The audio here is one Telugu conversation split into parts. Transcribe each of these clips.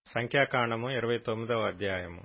సంఖ్యాకాండము ఇరవై తొమ్మిదవ అధ్యాయము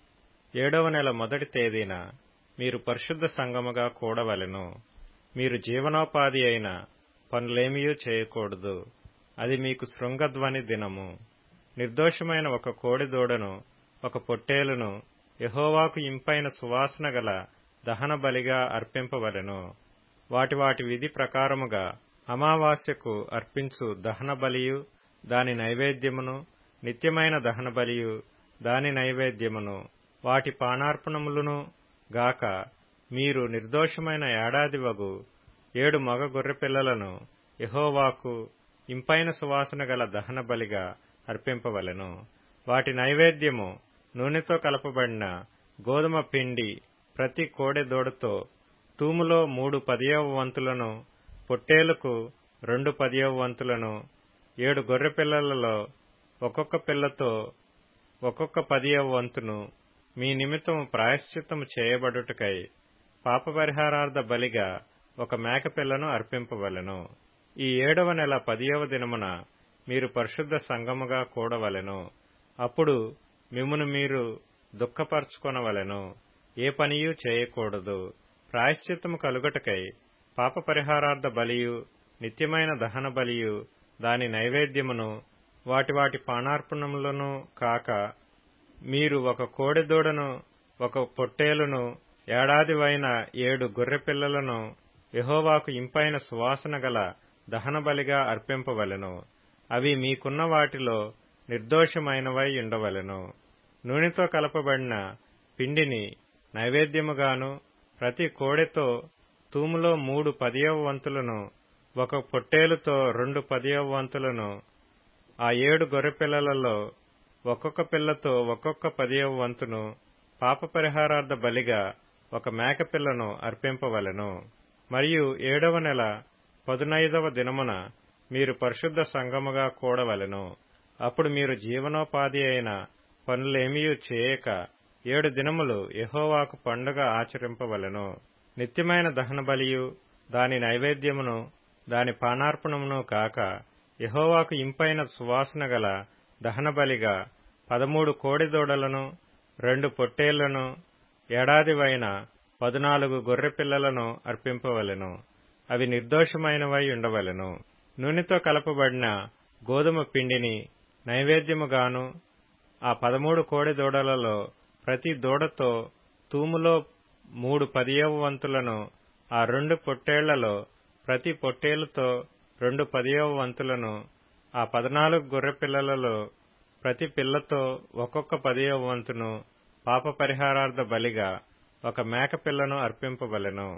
ఏడవ నెల మొదటి తేదీన మీరు పరిశుద్ధ సంఘముగా కూడవలెను మీరు జీవనోపాధి అయిన పనులేమియూ చేయకూడదు అది మీకు శృంగధ్వని దినము నిర్దోషమైన ఒక కోడెదూడను ఒక పొట్టేలును యహోవాకు ఇంపైన సువాసన గల దహన బలిగా అర్పింపవలెను వాటి వాటి విధి ప్రకారముగా అమావాస్యకు అర్పించు దహన బలియు దాని నైవేద్యమును నిత్యమైన దహన బలియు దాని నైవేద్యమును వాటి పానార్పణములను గాక మీరు నిర్దోషమైన ఏడాది వగు ఏడు మగ గొర్రెపిల్లలను యహోవాకు ఇంపైన సువాసన గల దహన బలిగా అర్పింపవలెను వాటి నైవేద్యము నూనెతో కలపబడిన గోధుమ పిండి ప్రతి కోడెదూడతో తూములో మూడు పదియవ వంతులను పొట్టేలుకు రెండు పదియవ వంతులను ఏడు గొర్రెపిల్లలలో ఒక్కొక్క పిల్లతో ఒక్కొక్క పదియవ వంతును మీ నిమిత్తము ప్రాయశ్చిత్తము చేయబడుటకై పాపపరిహారార్థ బలిగా ఒక మేకపిల్లను అర్పింపవలెను ఈ ఏడవ నెల పదియవ దినమున మీరు పరిశుద్ధ సంగముగా కూడవలెను అప్పుడు మిమ్మును మీరు దుఃఖపరచుకొనవలెను ఏ పనియూ చేయకూడదు ప్రాయశ్చిత్తము కలుగటకై పాపపరిహారార్థ బలియు నిత్యమైన దహన బలియు దాని నైవేద్యమును వాటి వాటి పానార్పణములను కాక మీరు ఒక కోడెదూడను ఒక పొట్టేలును ఏడాదివైన ఏడు గొర్రెపిల్లలను యహోవాకు ఇంపైన సువాసన గల దహన బలిగా అర్పింపవలెను అవి మీకున్న వాటిలో నిర్దోషమైనవై ఉండవలెను నూనెతో కలపబడిన పిండిని నైవేద్యముగాను ప్రతి కోడెతో తూములో మూడు పదియవ వంతులను ఒక పొట్టేలుతో రెండు పదియవ వంతులను ఆ ఏడు గొర్రెపిల్లలలో ఒక్కొక్క పిల్లతో ఒక్కొక్క పదియవ వంతును పాపపరిహారార్థ బలిగా ఒక మేకపిల్లను అర్పింపవలెను మరియు ఏడవ నెల పదునైదవ దినమున మీరు పరిశుద్ధ సంగముగా కూడవలెను అప్పుడు మీరు జీవనోపాధి అయిన పనులేమీ చేయక ఏడు దినములు యహోవాకు పండుగ ఆచరింపవలెను నిత్యమైన దహన బలియు దాని నైవేద్యమును దాని పానార్పణమును కాక యహోవాకు ఇంపైన సువాసన గల దహన బలిగా పదమూడు కోడిదూడలను రెండు పొట్టేళ్లను ఏడాదివైన పదునాలుగు గొర్రెపిల్లలను అర్పింపవలెను అవి నిర్దోషమైనవై ఉండవలెను నూనెతో కలపబడిన గోధుమ పిండిని నైవేద్యముగాను ఆ పదమూడు కోడి దూడలలో ప్రతి దూడతో తూములో మూడు పదియవ వంతులను ఆ రెండు పొట్టేళ్లలో ప్రతి పొట్టేలుతో రెండు పదియవ వంతులను ఆ పద్నాలుగు గొర్రెపిల్లలలో ప్రతి పిల్లతో ఒక్కొక్క పదియవ వంతును పాప పరిహారార్థ బలిగా ఒక మేకపిల్లను అర్పింపవలెను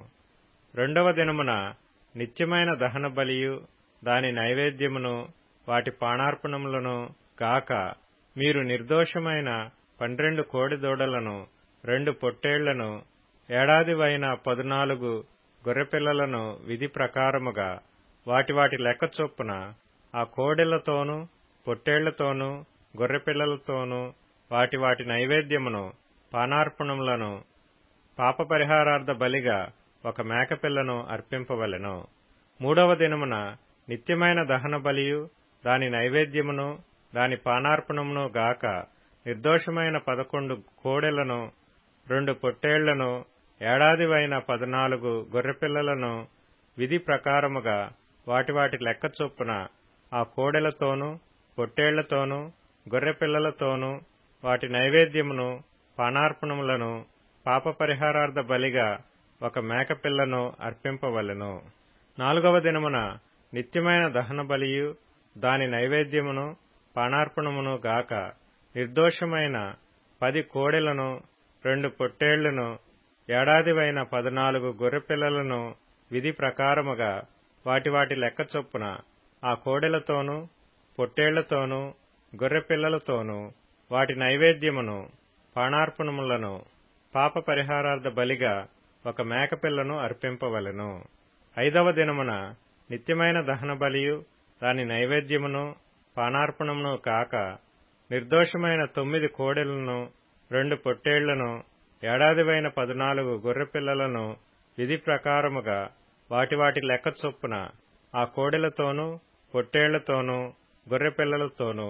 రెండవ దినమున నిత్యమైన దహన బలియు దాని నైవేద్యమును వాటి పాణార్పణములను గాక మీరు నిర్దోషమైన పన్నెండు కోడిదూడలను రెండు పొట్టేళ్లను ఏడాదివైన పదునాలుగు గొర్రెపిల్లలను విధి ప్రకారముగా వాటి వాటి లెక్క చొప్పున ఆ కోడెలతోనూ పొట్టేళ్లతోనూ గొర్రెపిల్లలతోనూ వాటి వాటి నైవేద్యమును పానార్పణములను పాపపరిహారార్థ బలిగా ఒక మేకపిల్లను అర్పింపవలెను మూడవ దినమున నిత్యమైన దహన బలియు దాని నైవేద్యమును దాని పానార్పణమును గాక నిర్దోషమైన పదకొండు కోడెలను రెండు పొట్టేళ్లను ఏడాదివైన పద్నాలుగు గొర్రెపిల్లలను విధి ప్రకారముగా వాటి వాటి లెక్క చొప్పున ఆ కోడెలతోనూ పొట్టేళ్లతోనూ గొర్రెపిల్లలతోనూ వాటి నైవేద్యమును పానార్పణములను పాపపరిహారార్థ బలిగా ఒక మేకపిల్లను అర్పింపవలెను నాలుగవ దినమున నిత్యమైన దహన బలియు దాని నైవేద్యమును పానార్పణమును గాక నిర్దోషమైన పది కోడెలను రెండు పొట్టేళ్లను ఏడాదివైన పద్నాలుగు గొర్రెపిల్లలను విధి ప్రకారముగా వాటి వాటి లెక్క చొప్పున ఆ కోడెలతోనూ పొట్టేళ్లతోనూ గొర్రెపిల్లలతోనూ వాటి నైవేద్యమును పాణార్పణములను పాప పరిహారార్థ బలిగా ఒక మేకపిల్లను అర్పింపవలెను ఐదవ దినమున నిత్యమైన దహన బలియు దాని నైవేద్యమును పానార్పణమును కాక నిర్దోషమైన తొమ్మిది కోడెలను రెండు పొట్టేళ్లను ఏడాదివైన పద్నాలుగు గొర్రెపిల్లలను విధి ప్రకారముగా వాటి వాటి లెక్క చొప్పున ఆ కోడెలతోనూ పొట్టేళ్లతోనూ గొర్రెపిల్లలతోనూ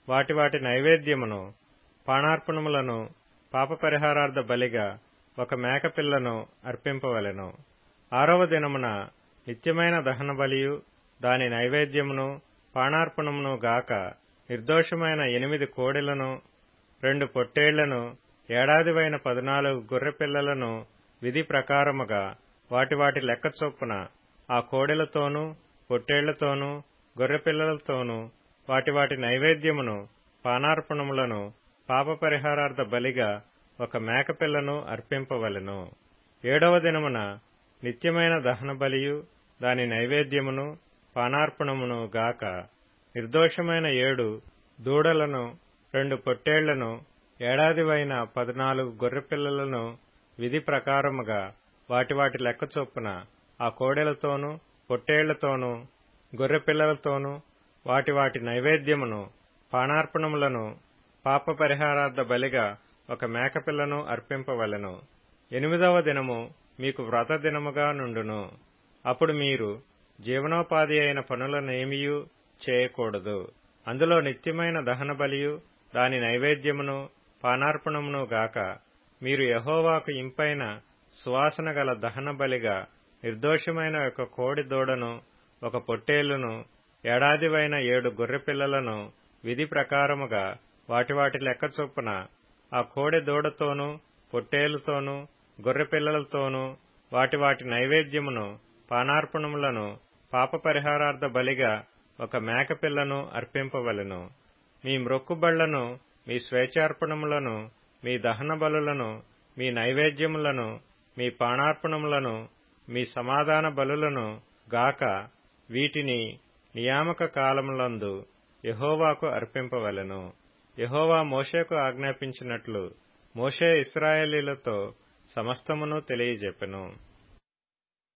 వాటి వాటి నైవేద్యమును పానార్పణములను పాపపరిహారార్థ బలిగా ఒక మేకపిల్లను అర్పింపవలెను ఆరవ దినమున నిత్యమైన దహన బలియు దాని నైవేద్యమును పానార్పణమును గాక నిర్దోషమైన ఎనిమిది కోడెలను రెండు పొట్టేళ్లను ఏడాదివైన పద్నాలుగు గొర్రెపిల్లలను విధి ప్రకారముగా వాటి వాటి లెక్క చొప్పున ఆ కోడెలతోనూ పొట్టేళ్లతోనూ గొర్రెపిల్లలతోనూ వాటి వాటి నైవేద్యమును పానార్పణములను పాపపరిహారార్థ బలిగా ఒక మేకపిల్లను అర్పింపవలెను ఏడవ దినమున నిత్యమైన దహన బలియు దాని నైవేద్యమును పానార్పణమును గాక నిర్దోషమైన ఏడు దూడలను రెండు పొట్టేళ్లను ఏడాదివైన పద్నాలుగు గొర్రెపిల్లలను విధి ప్రకారముగా వాటి వాటి లెక్క చొప్పున ఆ కోడెలతోనూ పొట్టేళ్లతోనూ గొర్రెపిల్లలతోనూ వాటి వాటి నైవేద్యమును పానార్పణములను పాపపరిహారార్థ బలిగా ఒక మేకపిల్లను అర్పింపవలెను ఎనిమిదవ దినము మీకు వ్రత దినముగా నుండును అప్పుడు మీరు జీవనోపాధి అయిన పనులనేమియూ చేయకూడదు అందులో నిత్యమైన దహన బలియు దాని నైవేద్యమును పానార్పణమును గాక మీరు యహోవాకు ఇంపైన సువాసన గల దహన బలిగా నిర్దోషమైన ఒక కోడి దూడను ఒక పొట్టేలును ఏడాదివైన ఏడు గొర్రెపిల్లలను విధి ప్రకారముగా వాటి వాటి లెక్క చొప్పున ఆ కోడె దూడతోనూ పొట్టేలుతోనూ గొర్రెపిల్లలతోనూ వాటి వాటి నైవేద్యమును పానార్పణములను పాపపరిహారార్థ బలిగా ఒక మేకపిల్లను అర్పింపవలెను మీ మ్రొక్కుబళ్లను మీ స్వేచ్ఛార్పణములను మీ దహన బలులను మీ నైవేద్యములను మీ పానార్పణములను మీ సమాధాన బలులను గాక వీటిని నియామక కాలములందు యహోవాకు అర్పింపవలెను యహోవా మోషేకు ఆజ్ఞాపించినట్లు మోషే ఇస్రాయేలీలతో సమస్తమును తెలియజెప్పెను